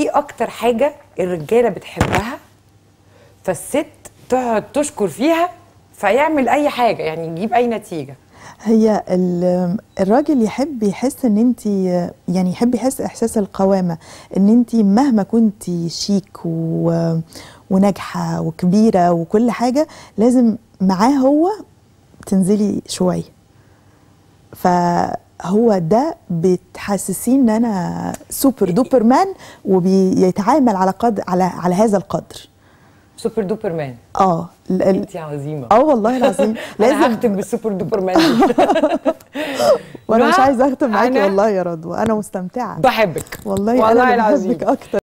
ايه اكتر حاجه الرجاله بتحبها فالست تقعد تشكر فيها فيعمل اي حاجه يعني يجيب اي نتيجه هي ال- الراجل يحب يحس ان انت يعني يحب يحس احساس القوامه ان انت مهما كنت شيك و وناجحه وكبيره وكل حاجه لازم معاه هو تنزلي شويه فهو ده بتحسسيه ان انا سوبر دوبر مان وبيتعامل على قدر على على هذا القدر سوبر دوبر مان اه ال- ال- انت عظيمه اه والله العظيم لازم لازم هختم بالسوبر دوبر مان دي. وانا مش نهى، عايزه اختم معاكي أنا والله يا رضوى انا مستمتعه بحبك والله, والله انا اللي العظيم. بحبك اكتر